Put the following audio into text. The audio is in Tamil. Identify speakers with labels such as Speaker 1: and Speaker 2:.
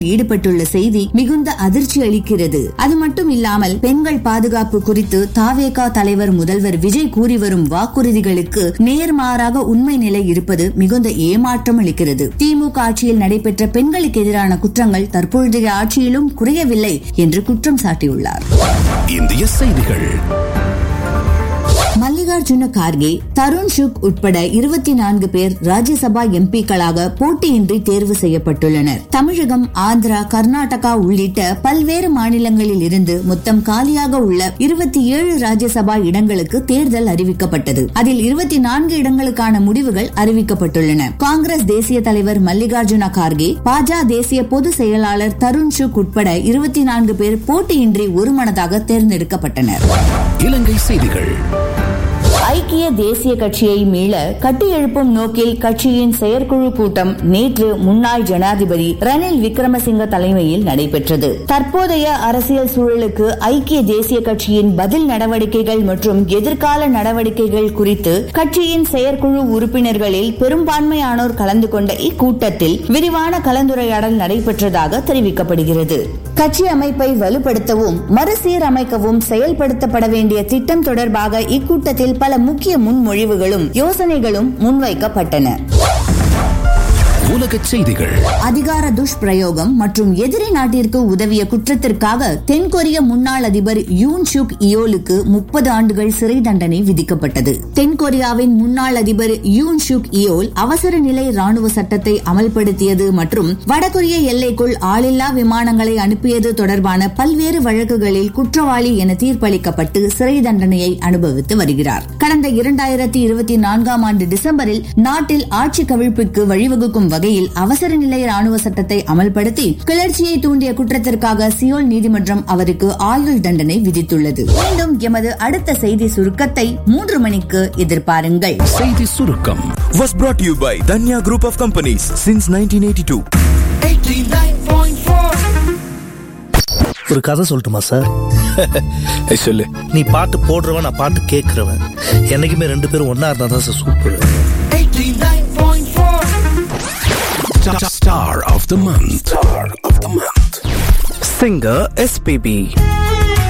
Speaker 1: ஈடுபட்டுள்ள செய்தி மிகுந்த அதிர்ச்சி அளிக்கிறது அது மட்டும் இல்லாமல் பெண்கள் பாதுகாப்பு குறித்து தாவேகா தலைவர் முதல்வர் விஜய் கூறி வரும் வாக்குறுதிகளுக்கு நேர்மாறாக உண்மை நிலை இருப்பது மிகுந்த ஏமாற்றம் அளிக்கிறது திமுக ஆட்சியில் நடைபெற்ற பெண்களுக்கு எதிரான குற்றங்கள் தற்பொழுதைய ஆட்சியிலும் குறையவில்லை என்று குற்றம் சாட்டியுள்ளார்
Speaker 2: இந்திய செய்திகள்
Speaker 1: மல்லிகார்ஜுன கார்கே தருண் சுக் உட்பட இருபத்தி நான்கு பேர் ராஜ்யசபா எம்பிக்களாக போட்டியின்றி தேர்வு செய்யப்பட்டுள்ளனர் தமிழகம் ஆந்திரா கர்நாடகா உள்ளிட்ட பல்வேறு மாநிலங்களில் இருந்து மொத்தம் காலியாக உள்ள இருபத்தி ஏழு ராஜ்யசபா இடங்களுக்கு தேர்தல் அறிவிக்கப்பட்டது அதில் இருபத்தி நான்கு இடங்களுக்கான முடிவுகள் அறிவிக்கப்பட்டுள்ளன காங்கிரஸ் தேசிய தலைவர் மல்லிகார்ஜுன கார்கே பாஜக தேசிய பொதுச் செயலாளர் தருண் சுக் உட்பட இருபத்தி நான்கு பேர் போட்டியின்றி ஒருமனதாக தேர்ந்தெடுக்கப்பட்டனர்
Speaker 2: இலங்கை செய்திகள்
Speaker 1: ஐக்கிய தேசிய கட்சியை மீள கட்டியெழுப்பும் நோக்கில் கட்சியின் செயற்குழு கூட்டம் நேற்று முன்னாள் ஜனாதிபதி ரணில் விக்ரமசிங்க தலைமையில் நடைபெற்றது தற்போதைய அரசியல் சூழலுக்கு ஐக்கிய தேசிய கட்சியின் பதில் நடவடிக்கைகள் மற்றும் எதிர்கால நடவடிக்கைகள் குறித்து கட்சியின் செயற்குழு உறுப்பினர்களில் பெரும்பான்மையானோர் கலந்து கொண்ட இக்கூட்டத்தில் விரிவான கலந்துரையாடல் நடைபெற்றதாக தெரிவிக்கப்படுகிறது கட்சி அமைப்பை வலுப்படுத்தவும் மறுசீரமைக்கவும் செயல்படுத்தப்பட வேண்டிய திட்டம் தொடர்பாக இக்கூட்டத்தில் பல முக்கிய முன்மொழிவுகளும் யோசனைகளும் முன்வைக்கப்பட்டன
Speaker 2: உலக செய்திகள்
Speaker 1: அதிகார துஷ்பிரயோகம் மற்றும் எதிரி நாட்டிற்கு உதவிய குற்றத்திற்காக தென்கொரிய முன்னாள் அதிபர் யூன் சுக் இயோலுக்கு முப்பது ஆண்டுகள் சிறை தண்டனை விதிக்கப்பட்டது தென்கொரியாவின் முன்னாள் அதிபர் யூன் சுக் இயோல் அவசர நிலை ராணுவ சட்டத்தை அமல்படுத்தியது மற்றும் வடகொரிய எல்லைக்குள் ஆளில்லா விமானங்களை அனுப்பியது தொடர்பான பல்வேறு வழக்குகளில் குற்றவாளி என தீர்ப்பளிக்கப்பட்டு சிறை தண்டனையை அனுபவித்து வருகிறார் கடந்த இரண்டாயிரத்தி இருபத்தி நான்காம் ஆண்டு டிசம்பரில் நாட்டில் ஆட்சி கவிழ்ப்புக்கு வழிவகுக்கும் வகையில் அவசர நிலை ராணுவ சட்டத்தை அமல்படுத்தி கிளர்ச்சியை தூண்டிய குற்றத்திற்காக சியோல் நீதிமன்றம் அவருக்கு ஆயுள் தண்டனை விதித்துள்ளது மீண்டும் எமது அடுத்த செய்தி சுருக்கத்தை மூன்று மணிக்கு எதிர்பாருங்கள்
Speaker 2: செய்தி சுருக்கம்
Speaker 3: was brought to you by Danya Group of Companies since 1982.
Speaker 4: ஒரு கதை சொல்லட்டுமா சார்
Speaker 2: சொல்லு
Speaker 4: நீ பாட்டு போடுறவன் நான் பாட்டு கேட்கறவன் என்னைக்குமே ரெண்டு பேரும் ஒன்னா இருந்தா தான் sir super
Speaker 2: Star of the month. Star of the month.
Speaker 5: Singer SPB